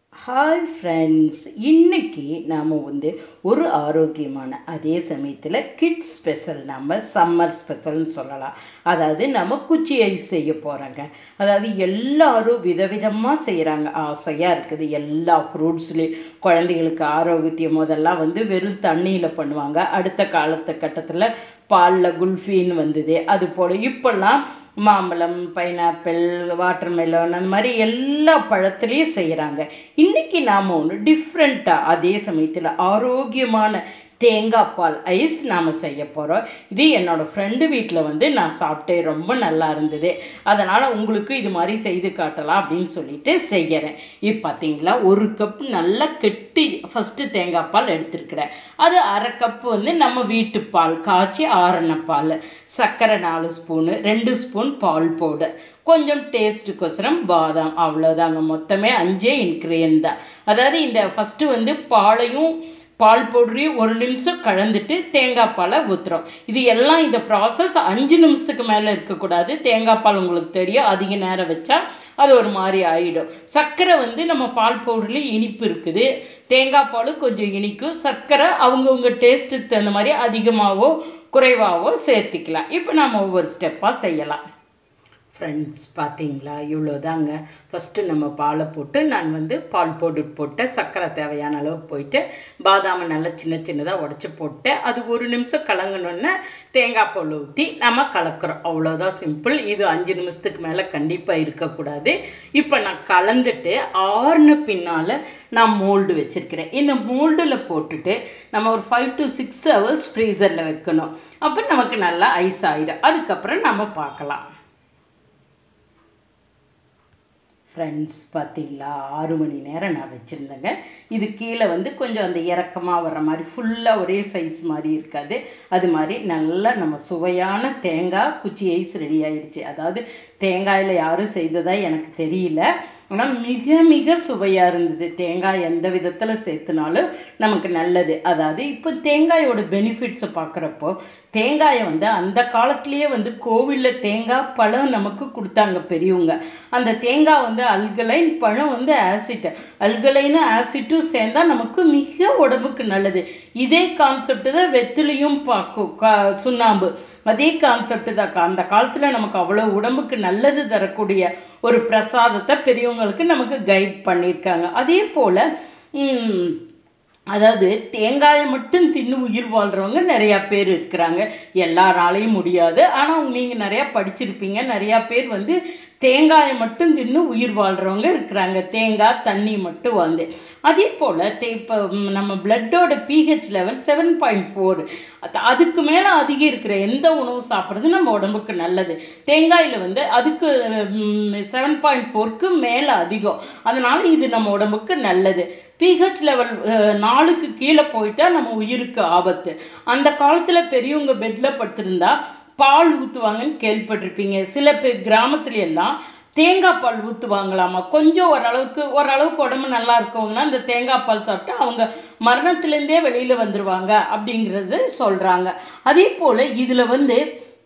hi friends இன்னைக்கு நாம் வந்து ஒரு ஆரோக்கியமான அதே சமயத்தில் கிட்ஸ் ஸ்பெஷல் நம்ம சம்மர் ஸ்பெஷல்னு சொல்லலாம் அதாவது நம்ம குச்சி ஐஸ் செய்ய போகிறோங்க அதாவது எல்லாரும் விதவிதமாக செய்கிறாங்க ஆசையாக இருக்குது எல்லா ஃப்ரூட்ஸ்லேயும் குழந்தைகளுக்கு ஆரோக்கியம் முதல்லாம் வந்து வெறும் தண்ணியில் பண்ணுவாங்க அடுத்த காலத்து கட்டத்தில் பாலில் குல்ஃபின்னு வந்தது அது போல் இப்போல்லாம் மாம்பழம் பைனாப்பிள் வாட்டர்மெலன் அந்த மாதிரி எல்லா பழத்துலேயும் செய்கிறாங்க இன்றைக்கி நாம் ஒன்று டிஃப்ரெண்ட்டாக அதே சமயத்தில் ஆரோக்கியமான தேங்காய் பால் ஐஸ் நாம் செய்ய போகிறோம் இது என்னோடய ஃப்ரெண்டு வீட்டில் வந்து நான் சாப்பிட்டேன் ரொம்ப நல்லா இருந்தது அதனால் உங்களுக்கு இது மாதிரி செய்து காட்டலாம் அப்படின்னு சொல்லிட்டு செய்கிறேன் இப்போ பார்த்தீங்களா ஒரு கப் நல்லா கெட்டி ஃபஸ்ட்டு தேங்காய் பால் எடுத்துருக்கிறேன் அது அரை கப்பு வந்து நம்ம வீட்டு பால் காய்ச்சி ஆறின பால் சர்க்கரை நாலு ஸ்பூனு ரெண்டு ஸ்பூன் பால் பவுடர் கொஞ்சம் டேஸ்ட்டுக்கோசரம் பாதாம் அவ்வளோதாங்க மொத்தமே அஞ்சே இன்க்ரியன் தான் அதாவது இந்த ஃபஸ்ட்டு வந்து பாலையும் பால் பவுடரையும் ஒரு நிமிஷம் கலந்துட்டு தேங்காய் பாலை ஊற்றுறோம் இது எல்லாம் இந்த ப்ராசஸ் அஞ்சு நிமிஷத்துக்கு மேலே இருக்கக்கூடாது தேங்காய் பால் உங்களுக்கு தெரியும் அதிக நேரம் வச்சா அது ஒரு மாதிரி ஆகிடும் சர்க்கரை வந்து நம்ம பால் பவுடர்லேயும் இனிப்பு இருக்குது தேங்காய் பால் கொஞ்சம் இனிக்கும் சர்க்கரை அவங்கவுங்க டேஸ்ட்டுக்கு தகுந்த மாதிரி அதிகமாகவோ குறைவாகவோ சேர்த்திக்கலாம் இப்போ நம்ம ஒவ்வொரு ஸ்டெப்பாக செய்யலாம் ஃப்ரெண்ட்ஸ் பார்த்தீங்களா இவ்வளோதாங்க ஃபஸ்ட்டு நம்ம பாலை போட்டு நான் வந்து பால் பவுடர் போட்டேன் சர்க்கரை தேவையான அளவுக்கு போயிட்டு பாதாமை நல்லா சின்ன சின்னதாக உடச்சி போட்டேன் அது ஒரு நிமிஷம் கலங்கணுன்னே தேங்காய் பால் ஊற்றி நம்ம கலக்கிறோம் அவ்வளோதான் சிம்பிள் இது அஞ்சு நிமிஷத்துக்கு மேலே கண்டிப்பாக இருக்கக்கூடாது இப்போ நான் கலந்துட்டு ஆறுன பின்னால் நான் மோல்டு வச்சுருக்கிறேன் இந்த மோல்டில் போட்டுட்டு நம்ம ஒரு ஃபைவ் டு சிக்ஸ் ஹவர்ஸ் ஃப்ரீசரில் வைக்கணும் அப்போ நமக்கு நல்லா ஐஸ் ஆகிடும் அதுக்கப்புறம் நம்ம பார்க்கலாம் ஃப்ரெண்ட்ஸ் பார்த்தீங்களா ஆறு மணி நேரம் நான் வச்சுருந்தேங்க இது கீழே வந்து கொஞ்சம் அந்த இறக்கமாக வர்ற மாதிரி ஃபுல்லாக ஒரே சைஸ் மாதிரி இருக்காது அது மாதிரி நல்லா நம்ம சுவையான தேங்காய் குச்சி ஐஸ் ரெடி ஆயிடுச்சு அதாவது தேங்காயில் யாரும் செய்ததாக எனக்கு தெரியல ஆனால் மிக மிக சுவையாக இருந்தது தேங்காய் எந்த விதத்தில் சேர்த்துனாலும் நமக்கு நல்லது அதாவது இப்போ தேங்காயோட பெனிஃபிட்ஸை பார்க்குறப்போ தேங்காயை வந்து அந்த காலத்துலேயே வந்து கோவிலில் தேங்காய் பழம் நமக்கு கொடுத்தாங்க பெரியவங்க அந்த தேங்காய் வந்து அல்கலைன் பழம் வந்து ஆசிட் அல்கலைனும் ஆசிட்டும் சேர்ந்தால் நமக்கு மிக உடம்புக்கு நல்லது இதே கான்செப்ட் தான் வெத்திலையும் பார்க்கும் கா சுண்ணாம்பு அதே கான்செப்ட் தான் அந்த காலத்தில் நமக்கு அவ்வளோ உடம்புக்கு நல்லது தரக்கூடிய ஒரு பிரசாதத்தை பெரியவங்களுக்கு நமக்கு கைட் பண்ணியிருக்காங்க அதே போல் அதாவது தேங்காயை மட்டும் தின்னு உயிர் வாழ்கிறவங்க நிறையா பேர் இருக்கிறாங்க எல்லாராலையும் முடியாது ஆனால் நீங்கள் நிறையா படிச்சிருப்பீங்க நிறையா பேர் வந்து தேங்காயை மட்டும் தின்னு உயிர் வாழ்கிறவங்க இருக்கிறாங்க தேங்காய் தண்ணி மட்டும் வந்து அதே போல் தே இப்போ நம்ம பிளட்டோட pH level seven point four அதுக்கு மேலே அதிகம் இருக்கிற எந்த உணவு சாப்பிட்றது நம்ம உடம்புக்கு நல்லது தேங்காயில் வந்து அதுக்கு செவன் பாயிண்ட் ஃபோருக்கு மேலே அதிகம் அதனால் இது நம்ம உடம்புக்கு நல்லது பிஹெச் லெவல் நாளுக்கு கீழே போயிட்டால் நம்ம உயிருக்கு ஆபத்து அந்த காலத்தில் பெரியவங்க பெட்டில் படுத்திருந்தா பால் ஊற்றுவாங்கன்னு கேள்விப்பட்டிருப்பீங்க சில பேர் கிராமத்துல எல்லாம் தேங்காய் பால் ஊற்றுவாங்களாமா கொஞ்சம் ஓரளவுக்கு ஓரளவுக்கு உடம்பு நல்லா இருக்கவங்கன்னா இந்த தேங்காய் பால் சாப்பிட்டு அவங்க மரணத்துலேருந்தே வெளியில் வந்துடுவாங்க அப்படிங்கிறது சொல்கிறாங்க அதே போல் இதில் வந்து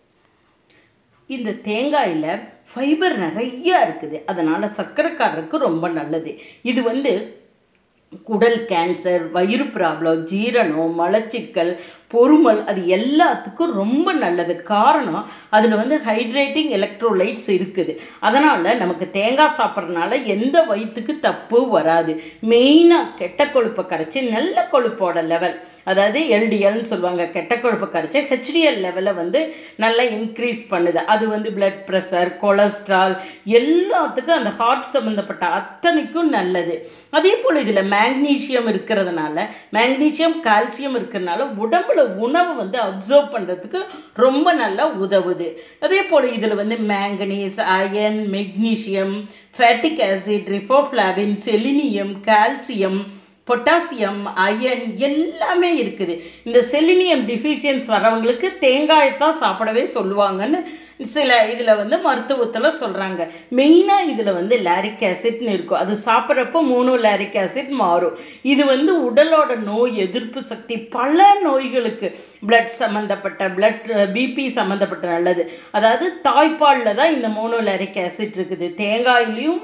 இந்த தேங்காயில் ஃபைபர் நிறையா இருக்குது அதனால் சர்க்கரைக்காரருக்கு ரொம்ப நல்லது இது வந்து குடல் கேன்சர் வயிறு ப்ராப்ளம் ஜீரணம் மலச்சிக்கல் பொறுமல் அது எல்லாத்துக்கும் ரொம்ப நல்லது காரணம் அதில் வந்து ஹைட்ரேட்டிங் எலக்ட்ரோலைட்ஸ் இருக்குது அதனால் நமக்கு தேங்காய் சாப்பிட்றதுனால எந்த வயிற்றுக்கு தப்பு வராது மெயினாக கெட்ட கொழுப்பை கரைச்சி நல்ல கொழுப்போட லெவல் அதாவது எல்டிஎல்னு சொல்லுவாங்க கெட்ட கொழுப்பை கரைச்சி ஹெச்டிஎல் லெவலை வந்து நல்லா இன்க்ரீஸ் பண்ணுது அது வந்து பிளட் ப்ரெஷர் கொலஸ்ட்ரால் எல்லாத்துக்கும் அந்த ஹார்ட் சம்மந்தப்பட்ட அத்தனைக்கும் நல்லது அதே போல் இதில் மேக்னீஷியம் இருக்கிறதுனால மேக்னீஷியம் கால்சியம் இருக்கிறதுனால உடம்புல உணவு வந்து அப்சர்வ் பண்ணுறதுக்கு ரொம்ப நல்லா உதவுது அதே போல் இதில் வந்து manganese iron magnesium folic acid riboflavin selenium calcium potassium iron எல்லாமே இருக்குது இந்த செலினியம் டிஃபிஷியன்ஸ் வரவங்களுக்கு தேங்காயத்தான் சாப்பிடவே சொல்லுவாங்கன்னு சில இதில் வந்து மருத்துவத்தில் சொல்கிறாங்க மெயினாக இதில் வந்து லாரிக் ஆசிட்னு இருக்கும் அது சாப்பிட்றப்போ மூணு லாரிக் ஆசிட் மாறும் இது வந்து உடலோட நோய் எதிர்ப்பு சக்தி பல நோய்களுக்கு பிளட் சம்மந்தப்பட்ட பிளட் பிபி சம்மந்தப்பட்ட நல்லது அதாவது தாய்ப்பாலில் தான் இந்த மோனோலாரிக் ஆசிட் இருக்குது தேங்காயிலையும்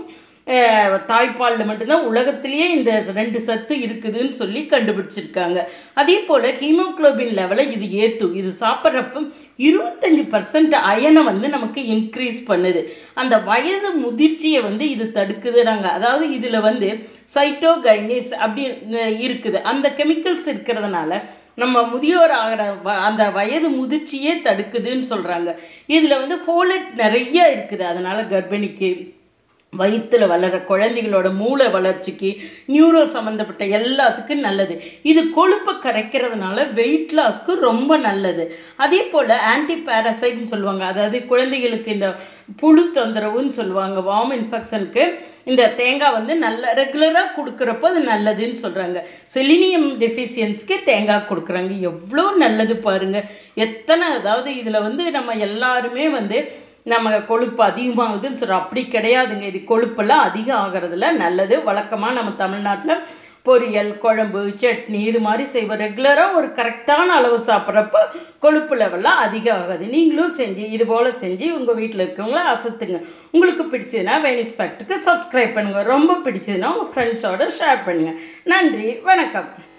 அஹ், தாய்ப்பாலில் மட்டும்தான் உலகத்திலேயே இந்த ரெண்டு சத்து இருக்குதுன்னு சொல்லி கண்டுபிடிச்சிருக்காங்க அதே போல் ஹீமோகுளோபின் லெவலை இது ஏற்றும் இது சாப்பிட்றப்ப இருபத்தஞ்சி பர்சன்ட் அயனை வந்து நமக்கு இன்க்ரீஸ் பண்ணுது அந்த வயது முதிர்ச்சியை வந்து இது தடுக்குதுறாங்க அதாவது இதில் வந்து சைட்டோகைனிஸ் அப்படி அஹ், இருக்குது அந்த கெமிக்கல்ஸ் இருக்கிறதுனால நம்ம முதியோர் ஆகிற வ- அந்த வயது முதிர்ச்சியே தடுக்குதுன்னு சொல்கிறாங்க இதில் வந்து ஃபோலட் நிறைய இருக்குது அதனால் கர்ப்பிணிக்கு வயிற்றுல வளர குழந்தைகளோட மூளை வளர்ச்சிக்கு நியூரோ சம்மந்தப்பட்ட எல்லாத்துக்கும் நல்லது இது கொழுப்பை கரைக்கிறதுனால வெயிட் லாஸ்க்கு ரொம்ப நல்லது அதே போல் ஆன்டி பேரசைட்னு சொல்லுவாங்க அதாவது குழந்தைகளுக்கு இந்த புழு தொந்தரவுன்னு சொல்லுவாங்க வார்ம் இன்ஃபெக்ஷனுக்கு இந்த தேங்காய் வந்து நல்ல ரெகுலராக கொடுக்குறப்போ அது நல்லதுன்னு சொல்கிறாங்க செலினியம் டெஃபிஷியன்ஸ்க்கு தேங்காய் கொடுக்குறாங்க எவ்வளோ நல்லது பாருங்கள் எத்தனை அதாவது இதில் வந்து நம்ம எல்லாருமே வந்து நம்ம கொழுப்பு அதிகமாகுதுன்னு சொல்கிறோம் அப்படி கிடையாதுங்க இது கொழுப்பெல்லாம் அதிகம் ஆகிறதுல நல்லது வழக்கமாக நம்ம தமிழ்நாட்டில் பொரியல் குழம்பு சட்னி இது மாதிரி செய்வோம் ரெகுலராக ஒரு கரெக்டான அளவு சாப்பிட்றப்போ கொழுப்பு லெவல்லாம் அதிகம் ஆகாது நீங்களும் செஞ்சு இது போல் செஞ்சு உங்கள் வீட்டில் இருக்கவங்கள அசத்துங்க உங்களுக்கு பிடிச்சதுன்னா வேனிஸ்பெக்ட்டுக்கு சப்ஸ்கிரைப் பண்ணுங்கள் ரொம்ப பிடிச்சதுன்னா உங்கள் ஃப்ரெண்ட்ஸோட ஷேர் பண்ணுங்கள் நன்றி வணக்கம்